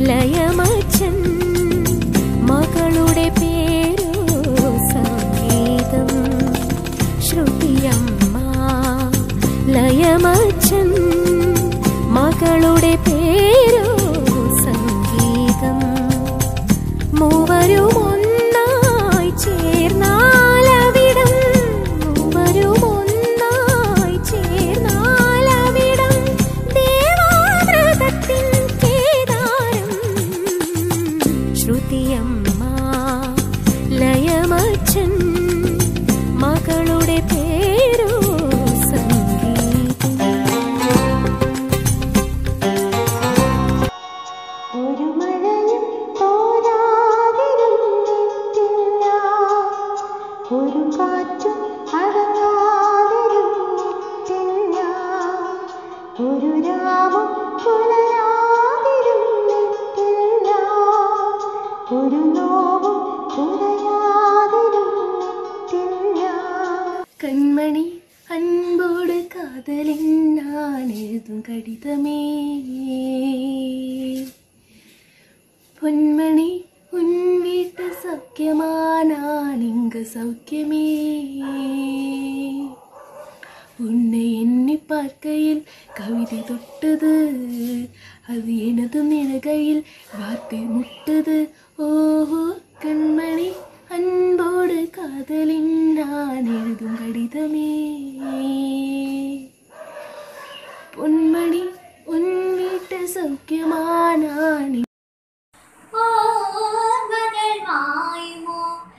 ലയമച്ചൻ മകളുടെ പേരോ സംഗീതം ശ്രുതിയമ്മ ലയമച്ചൻ മകളുടെ പേരോ സംഗീതം മൂവരും ഒന്നായി ചേർന്നാലവിടം മൂവരും ഒന്നായി ചേർന്നാലവിടം ദേവാമൃതത്തിൻ കേദാരം ശ്രുതിയമ്മ ലയമച്ചൻ മകളുടെ പേരോ സംഗീതം ഒരു മഴയും തോരാതിരുന്നിട്ടില്ല ഒരു കാറ്റും അടങ്ങാതിരുന്നിട്ടില്ല ഒരു രാവും പുലരാതിരുന്നിട്ടില്ല ഒരു നോവും കുറയാതിരുന്നിട്ടില്ല കൺമണി അൻപോട് കാതലിൻ நான் எழுதும் கடிதமே பொன்மணி உன் வீட்டு சௌக்கியமா நான் இங்கு சௌக்கியமே உன்னை எண்ணி பார்க்கையில் கவிதை தொட்டது அது எனது நிலகையில் வார்த்தை முட்டது ஓஹோ கண்மணி அன்போடு காதலின் நான் எழுதும் கடிதமே பொன்மணி உன் வீட்டு சௌக்கியமா நான் ഓർമ്മകൾ മായുമോ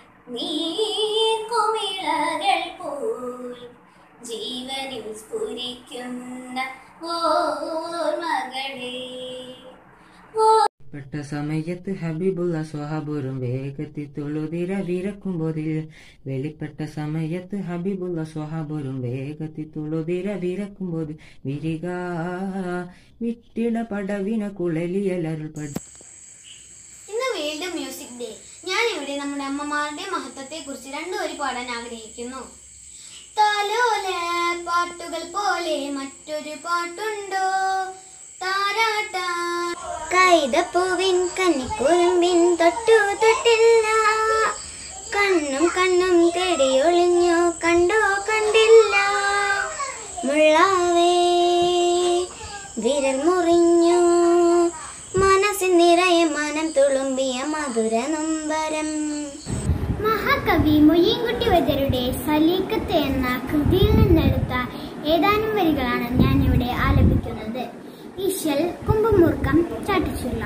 നീർക്കുമിളകൾ പോൽ ജീവനിൽ സ്ഫുരിക്കുന്ന ഓർമ്മകളെ പെട്ട സമയത്ത് ഹബീബുള്ള സ്വഹാബുറും വേഗത്തിൽ തൊഴുതിര വിരക്കും പോതിൽ വെളിപ്പെട്ട സമയത്ത് ഹബീബുള്ള സ്വഹാബുറും വേഗത്തിൽ തൊഴുതിര വിരക്കും പോതിൽ വിരിക വിട്ടിട പടവിന കുഴലിയലരുൾപ്പട ഇന്ന് വീണ്ടും മ്യൂസിക് ഡേ ഞാൻ ഇവിടെ നമ്മുടെ അമ്മമാരുടെ മഹത്വത്തെ കുറിച്ച് രണ്ടു വരി പാടാൻ ആഗ്രഹിക്കുന്നു താലോല പാട്ടുകൾ പോലെ മറ്റൊരു പാട്ടുണ്ടോ താരാട്ട കൈതപ്പൂവിൻ കന്നിക്കുറുമ്പിൻ തൊട്ടു തൊട്ടില്ല കണ്ണും കണ്ണും തേടി ഒളിഞ്ഞു കണ്ടോ കണ്ടില്ല മുള്ളാവേ വിരൽ മുറിഞ്ഞു മനസ്സിൽ നിറയെ മനം തുളുമ്പിയ മധുര നൊമ്പരം മഹാകവി മൊയ്യൻകുട്ടി വൈദ്യരുടെ സലീക്കത്ത് എന്ന കൃതിയിൽ നിന്നെടുത്ത ഏതാനും വരികളാണ് ഞാൻ ഇവിടെ ആലപിക്കുന്നത് ഈശൽ കുംഭമൂർക്കം ചാട്ടിച്ചുള്ള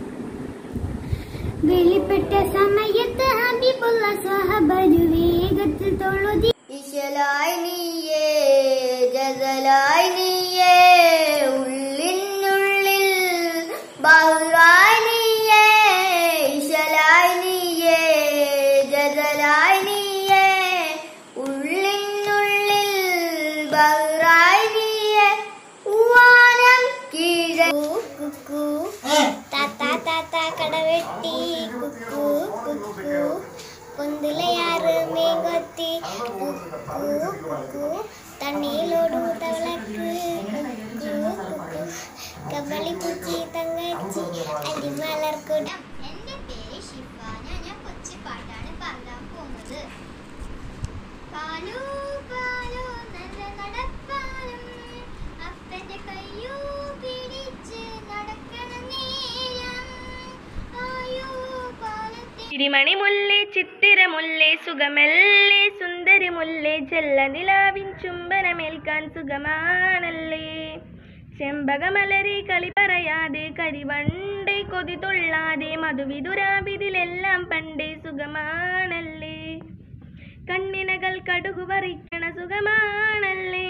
വെളിപ്പെട്ട സമയത്ത് ഹബീബുള്ള സഹബരു വേഗത്തിൽ തൊഴുതി ഇശലായി നീയേ ജസലായി നീയേ ഉള്ളിനുള്ളിൽ ബഹ്റായി നീയേ ഇശലായി നീയേ ജസലായി നീയേ ഉള്ളിനുള്ളിൽ ബഹ്റായി നീയേ വാനം കീഴ കുക്കു താത്ത താത്ത കടവെട്ടി കുക്കു കുക്കു കൊന്തിലയാറ് മേഘത്തി കുക്കു കുക്കു തണ്ണീലോടു തവളക്ക് കുക്കു കുക്കു കബളി പൂച്ചി തങ്ങച്ചി അരിമലർക്കുട എന്റെ പേര് ഷിഫാന ഞാൻ കൊച്ചു പാട്ടാണ് പാടാൻ പോകുന്നത് പാലു പാലു നല്ല നടപ്പാലും അപ്പന്റെ കയ്യു പിടിച്ച് നടക്കണ നേരം ആയോ പാലത്തെ തിരിമണി മുല്ലേ ചിത്തിര മുല്ലേ സുഖമല്ലേ സുന്ദരി മുല്ലേ ജല്ല നിലാവിൻ ചുംബനമേൽക്കാൻ സുഖമാണല്ലേ ചെമ്പകമലരെ കളി പറയാതെ കരിവണ്ടേ കൊതി തൊള്ളാതെ മധുവിതുരാവിതിലെല്ലാം പണ്ടേ സുഖമാണല്ലേ കണ്ണിനകൾ കടുകു പറിക്കണ സുഖമാണല്ലേ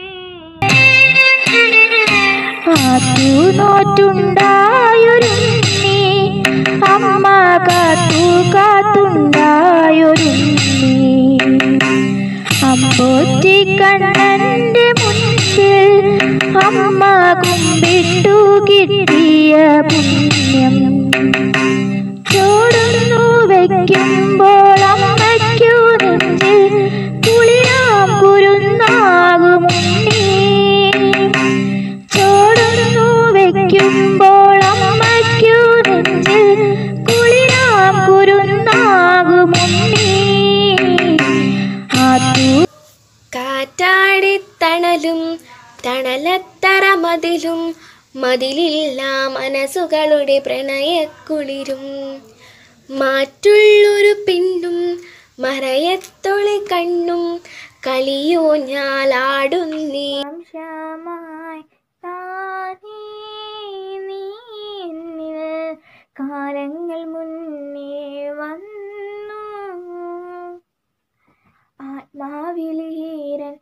നോറ്റുണ്ടായൊരുണ്ണി അമ്മ കാത്തു കാത്തുണ്ടായൊരുണ്ണി അമ്പോറ്റി കണ്ണന്റെ മുൻപിൽ അമ്മ കുമ്പിട്ടു കിട്ടിയ പുണ്യം ചോടുന്നു വയ്ക്കുമ്പോൾ അമ്മയ്ക്കു നെഞ്ചിൽ കുളിരാം കുരുന്നാകുമുണ്ണി ചോടുന്നു വയ്ക്കുമ്പോൾ അമ്മയ്ക്കു നെഞ്ചിൽ അതിലില്ല മനസ്സുകളുടെ പ്രണയക്കുളിരും മാറ്റുള്ളൊരു പെണ്ണും മറയത്തൊളി കണ്ണും കളിയോ ഞാലാടുന്നേ വംശമായി താനേ നീ എന്നിൽ കാലങ്ങൾ മുന്നേ വന്നു ആത്മാവിലീരൻ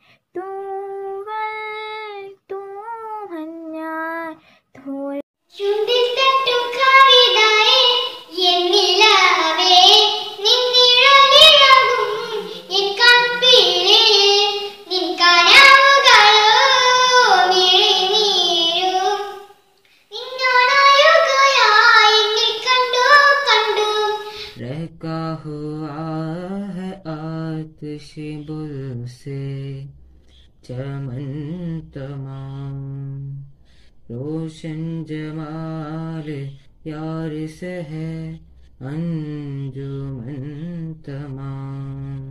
തൂവൽ തൂമഞ്ഞായി തോൽ ചുണ്ടിത്തട്ടും കവിതായേ എന്നിലാവേ നിന്നിഴലിളകും എൻ കൺപിഴേ നിൻ കനവുകളോ മിഴിനീരും നിന്നോടായുകയായി എങ്കിൽ കണ്ടു കണ്ടു रहका हुआ है आतिश बुल से चमन तमाम रोशन जमाल यार से है अंजुमन तमाम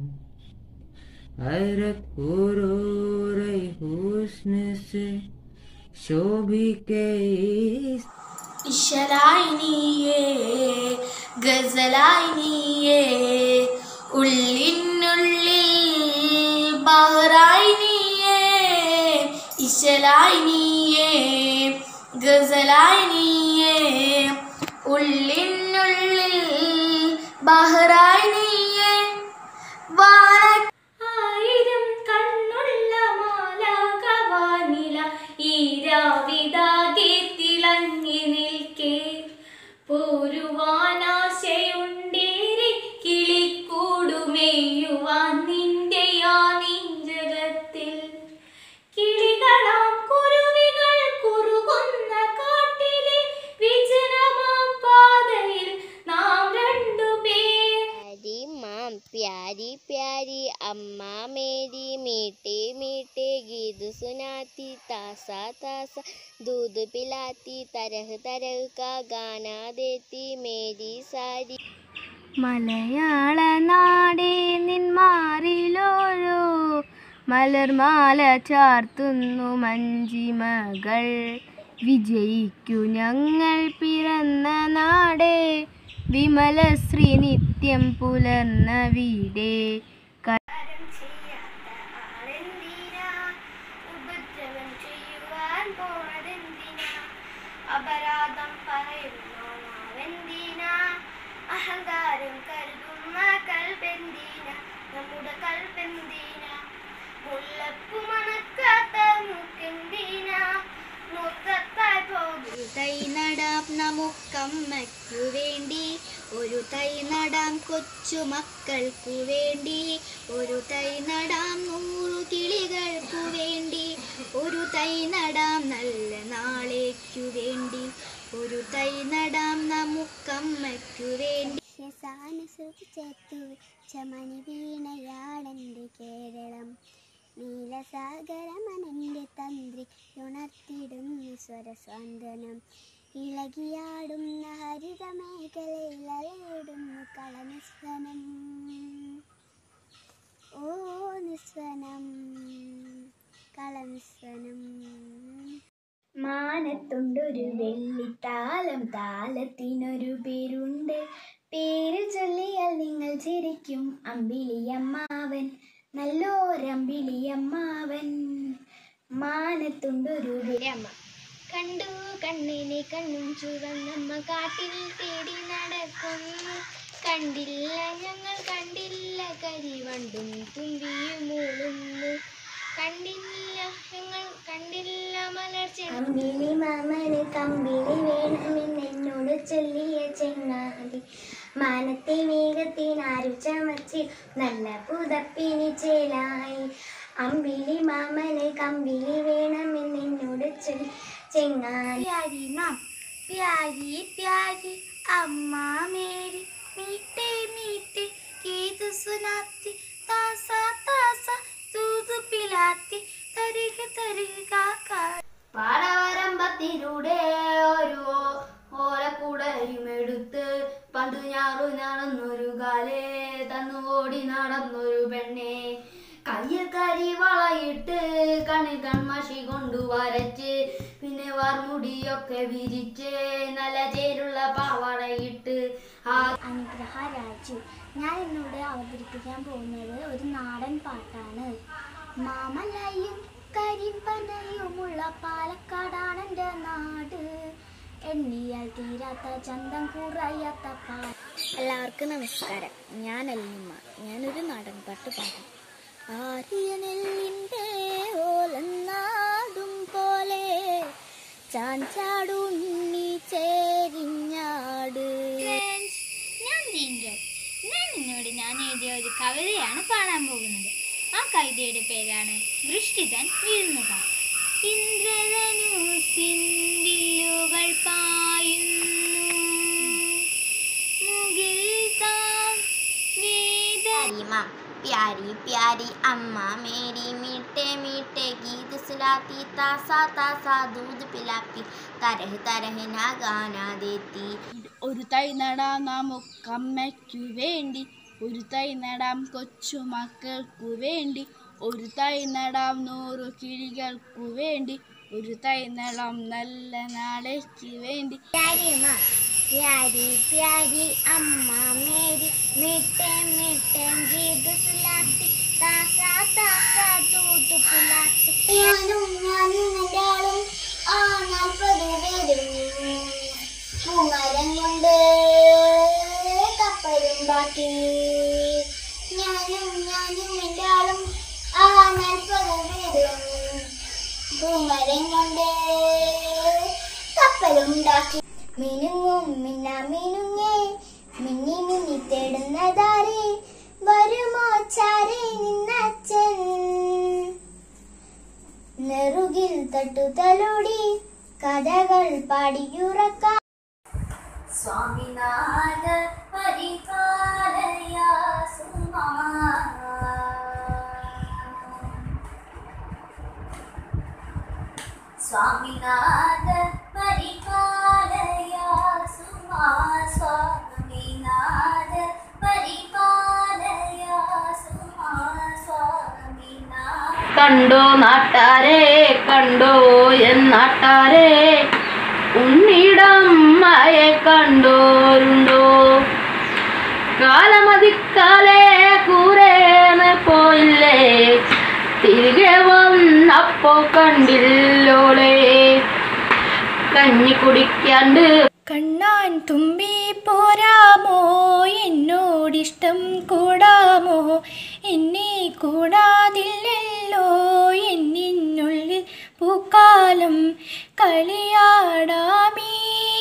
हैरत रही हुस्न से शोभी के इस ഇശലായി നീയേ ഗസലായി നീയേ ഉള്ളിനുള്ളിൽ ബഹറായി നീയേ ഇശലായി നീയേ ഗസലായി നീയേ ഉള്ളിനുള്ളിൽ ബഹറായി നീയേ വാന ആയിരം കണ്ണുള്ള മാലാകവാനില ഈ രാവിതാകെ തിളങ്ങി നിൽക്കേ പോരുവാനാശയുണ്ടേരി കിളിക്കൂടുമേയുവാൻ നിന്റെ ആ നീഞ്ചകത്തിൽ കിളികളാം കുരുവികൾ കുറുകുന്ന കാട്ടിലെ വിജനമാം പാതയിൽ നാം രണ്ടുപേർ प्यारी माँ प्यारी प्यारी अम्मा मेरी मीठे मीठे गीत सुनाती तासा तासा दूध पिलाती तरह तरह का गाना देती मेरी सारी മലയാള നാടേ നിന്മാറിലോരോ മലർമാല ചാർത്തുന്നു മഞ്ചിമകൾ വിജയിക്കു ഞങ്ങൾ പിറന്ന നാടേ വിമല ശ്രീ നിത്യം പുലർന്ന വീടേ ചെയ്യാത്ത ആളെന്തിനാ ഉപദ്രവം ചെയ്യുവാൻ പോണതെന്തിനാ അപരാധം പറയുന്നോളാവെന്തിനാ അഹങ്കാരം കരുതുന്ന കൽബെന്തിന നമ്മുടെ കൽബെന്തിന മുല്ലപ്പു മണക്കാത്ത മൂക്കെന്തിനാ മൂക്കത്തായി പോകും തൈ നടാം നമുക്കമ്മയ്ക്കു വേണ്ടി ഒരു തൈ നടാം കൊച്ചു മക്കൾക്കു വേണ്ടി ഒരു തൈ നടാം നൂറു കിളികൾക്കു വേണ്ടി ഒരു തൈ നടാം നല്ല നാളേക്കു വേണ്ടി ഒരു തൈ നടാം നമുക്കമ്മയ്ക്കു വേണ്ടി ചേർത്തു ചമനി വീണയാണെൻ്റെ കേരളം നീലസാഗരമനൻ്റെ തന്ത്രി ഉണർത്തിടുന്നു സ്വരസ്വാന്തനം ഇളകിയാടുന്ന ഹരിത മേഖലയിൽ അലയിടുന്നു കളനിസ്വനം ഓ നിസ്വനം കളനിസ്വനം മാനത്തുണ്ടൊരു വെള്ളിത്താലം താലത്തിനൊരു പേരുണ്ട് പേര് ചൊല്ലിയാൽ നിങ്ങൾ ചിരിക്കും അമ്പിളിയമ്മാവൻ നല്ലോരമ്പിളിയമ്മാവൻ മാനത്തുണ്ടൊരു വിരമ കണ്ടു കണ്ണിനെ കണ്ണും ചുവന്നമ്മ കാട്ടിൽ തേടി നടക്കുന്നു കണ്ടില്ല ഞങ്ങൾ കണ്ടില്ല കരിവണ്ടും തുമ്പിയും മൂളുന്നു കണ്ടില്ല ഞങ്ങൾ കണ്ടില്ല മലർച്ച അമ്പിളി മാമന് കമ്പിളി വേണമെന്ന് എന്നോട് ചൊല്ലിയ ചെങ്ങാതി മാനത്തെ മേഘത്തിനാരു ചമച്ച് നല്ല പുതപ്പിനി ചേലായി അമ്പിളി മാമന് കമ്പിളി വേണമെന്ന് എന്നോട് ചൊല്ലി ചെങ്ങാതി മാം പ്യാരി പ്യാരി അമ്മ മേരി മീട്ടെ മീട്ടെ ഗീത് സുനാത്തി താസ താസ തൂതു പിലാത്തി തരിക തരിക പാടവരമ്പത്തിലൂടെ ഒരു ഓലക്കൂടയും എടുത്ത് പണ്ട് ഞാറു നടന്നൊരു കാലേ തന്നു ഓടി നടന്നൊരു പെണ്ണെ കയ്യിൽ കരി വളയിട്ട് കണ്ണിൽ കൺമഷി കൊണ്ടു വരച്ച് പിന്നെ വാർമുടിയൊക്കെ വിരിച്ച് നല്ല ചേരുള്ള പാവാടയിട്ട് ആ അനുഗ്രഹ രാജു ഞാൻ ഇന്നിവിടെ അവതരിപ്പിക്കാൻ പോകുന്നത് ഒരു നാടൻ പാട്ടാണ് മാമലയും കരിമ്പനയുമുള്ള പാലക്കാടാണ് എൻ്റെ നാട് എണ്ണിയാൽ തീരാത്ത ചന്തം കുറയാത്ത പാ എല്ലാവർക്കും നമസ്കാരം ഞാൻ അല്ലിമ്മ ഞാനൊരു നാടൻ പാട്ട് പാടാം ആരിയ നെല്ലിൻ്റെ ഓലന്നാടും പോലെ ചാഞ്ചാടുണ്ണി ചേരിഞ്ഞാട് ഞാൻ നീങ്കൽ ഞാൻ നിന്നോട് ഞാൻ എഴുതിയ ഒരു കവിതയാണ് പാടാൻ പോകുന്നത് ആ കവിതയുടെ പേരാണ് വൃഷ്ടിതൻ വിരുന്നുകാർ ഇന്ദ്രധനുസിന്തില്ലുകൾ പായുന്നു മുകിൽ താം വേദ माँ प्यारी प्यारी अम्मा मेरी मीठे मीठे गीत सुनाती तासा तासा दूध पिलाती तरह तरह ना गाना देती ഒരു തൈ നടാം നമുക്കമ്മയ്ക്കു വേണ്ടി ഒരു തൈ നടാം കൊച്ചുമക്കൾക്കു വേണ്ടി ഒരു തൈ നടാം നൂറു കിളികൾക്കു വേണ്ടി ഒരു തൈ നടാം നല്ല നാളേക്ക് വേണ്ടി प्यारी माँ प्यारी प्यारी अम्मा मेरी मीठे मीठे गीत सुलाती तासा तासा दूध पिलाती ഞാനും ഞാനും എൻ്റെ ആളും ആ നാൽപ്പത് പേരും പൂമരം കൊണ്ട് കപ്പലുണ്ടാക്കി ഞാനും ഞാനും എൻ്റെ ആളും ആ നാൽപ്പത് പേരും പൂമരം കൊണ്ട് കപ്പലുണ്ടാക്കി മിനുങ്ങും മിന്ന മിനുങ്ങേ മിന്നി മിന്നി തേടുന്നതാരെ വരുമോ ചാരെ നിന്നച്ഛൻ നെറുകിൽ തട്ടുതലോടി കഥകൾ പാടിയുറക്കാം സ്വാമിനാഥ പരിപാലയ സുമാ സ്വാമിനാഥ പരിപാലയ സുമാ സ്വാമിനാഥ പരിപാലയ സുമാ സ്വാമിനാഥ കണ്ടോ നാട്ടാരെ കണ്ടോ എന്നാട്ടാരെ ഉണ്ണിടമ്മയെ കണ്ടോരുണ്ടോ കാലമതിക്കാലേ കൂരേന്ന് പോയില്ലേ തിരികെ വന്നപ്പോ കണ്ടില്ലോളെ കഞ്ഞി കുടിക്കാണ്ട് കണ്ണാൻ തുമ്പി പോരാമോ എന്നോടിഷ്ടം കൂടാമോ എന്നെ കൂടാതില്ലല്ലോ എന്നിനുള്ളിൽ പൂക്കാലം കളിയാടാമീ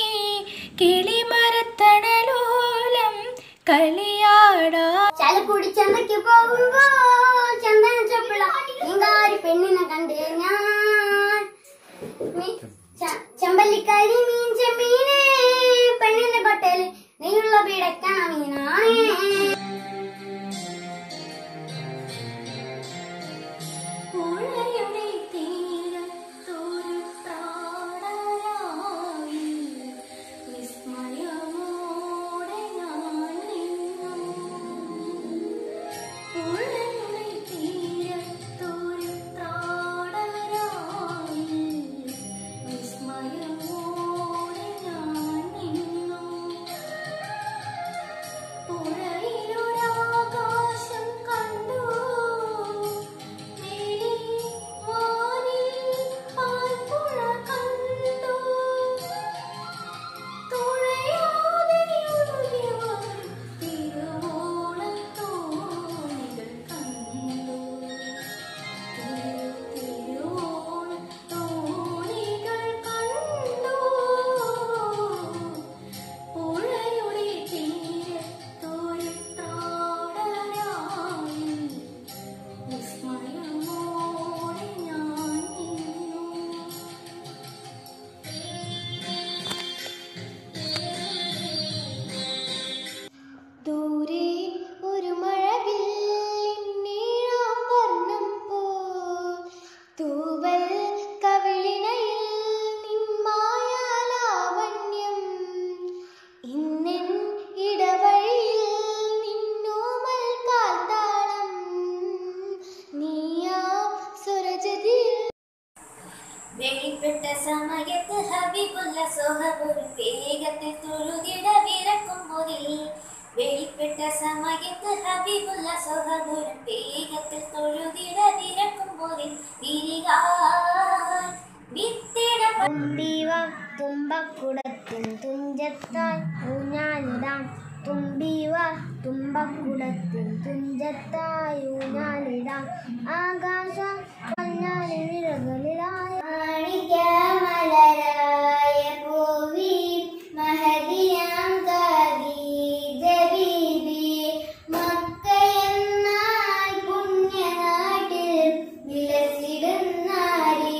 കിളിമരത്തണലോലം കളിയാടാ ചാലക്കുടി ചന്തയ്ക്ക് പോകുമ്പോ ചന്ദന ചപ്പിള നീങ്കാരി പെണ്ണിനെ കണ്ട് ഞാൻ മീ- ച- ചെമ്പല്ലിക്കാരി മീൻ ചെമ്മീനെ പെണ്ണിന്റെ പട്ടേൽ നീയുള്ള പിടക്കണ മീനാണേ പുഴയുടെ തീരത്തൊരു പ്രാണനായി വിസ്മയമോടെ ഞാൻ നിന്നു. പുഴയുടെ തീരത്തൊരു പ്രാണനായി വിസ്മയമോടെ പതിവുള്ള സ്വർണ്ണപുരം വേഗത്തിൽ തൊഴുതിട തിരക്കുമ്പോൾ തിരിക വിത്തിട തുമ്പിവ തുമ്പക്കുടത്തിൻ തുഞ്ചത്തായി ഊഞ്ഞാലിടാം തുമ്പിവ തുമ്പക്കുടത്തിൻ തുഞ്ചത്തായി ഊഞ്ഞാലിടാം ആകാശ മഞ്ഞാലി വിരകളിലായ മലരായ പൂവി മഹദിയാം ഖദീജ ബീബി മക്കയെന്നാൽ പുണ്യനാട്ടിൽ വിലസിടുന്നാരി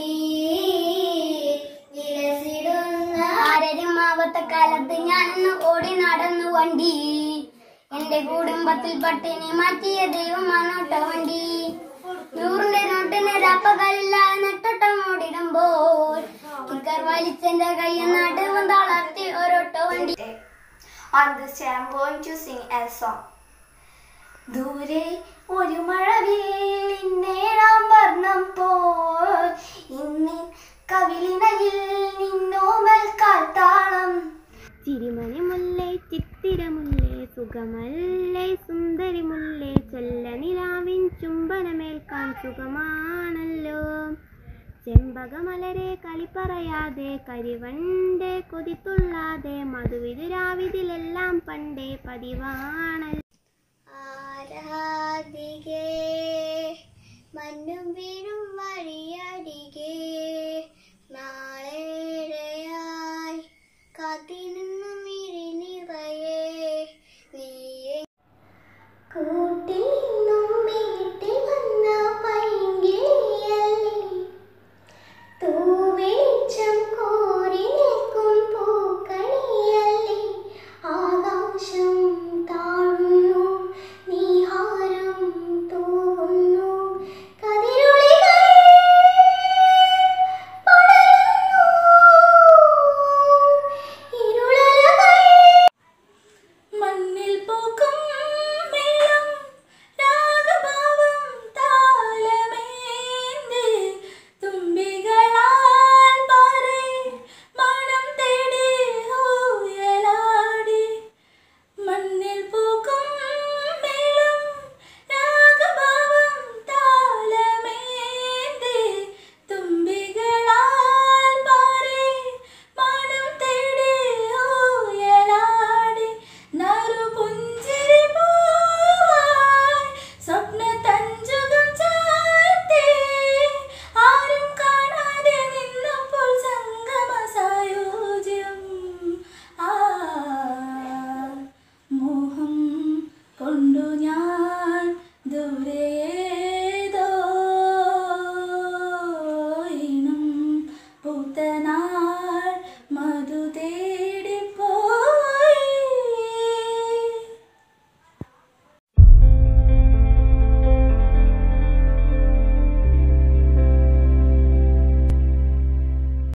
വിലസിടുന്ന ആരരുമാവത്തെ കാലത്ത് ഞാൻ ഓടി നടന്നു വണ്ടി എന്റെ കുടുംബത്തിൽ പട്ടിണി മാറ്റിയ ദൈവമാണോട്ട വണ്ടി നൂറിന്റെ നോട്ടിന് രാപ്പകലില്ല നെട്ടോട്ടം ഓടിടുമ്പോൾ കിക്കർ വലിച്ചെന്റെ കയ്യിൽ നടുവും തളർത്തി ഒരൊട്ടോ വണ്ടി On this day I'm going to sing a song. ദൂരെ ഒരു മഴവില്ലിന്നേഴാം വർണ്ണം പോൽ ഇന്നിൻ കവിളിനയിൽ നിന്നോമൽ കാത്താളം ചിരിമണി മുല്ലേ ചിത്തിരമുല്ലേ സുഖമല്ലേ സുന്ദരി മുല്ലേ ചെല്ല നിലാവിൻ ചുംബനമേൽക്കാൻ സുഖമാണല്ലോ ചെമ്പകമലരെ കളി പറയാതെ കരിവണ്ടേ കൊതിത്തുള്ളാതെ മധുവിതുരാവിതിലെല്ലാം പണ്ടേ പതിവാണല്ലോ ആരാധികേ മണ്ണും വീണും വഴി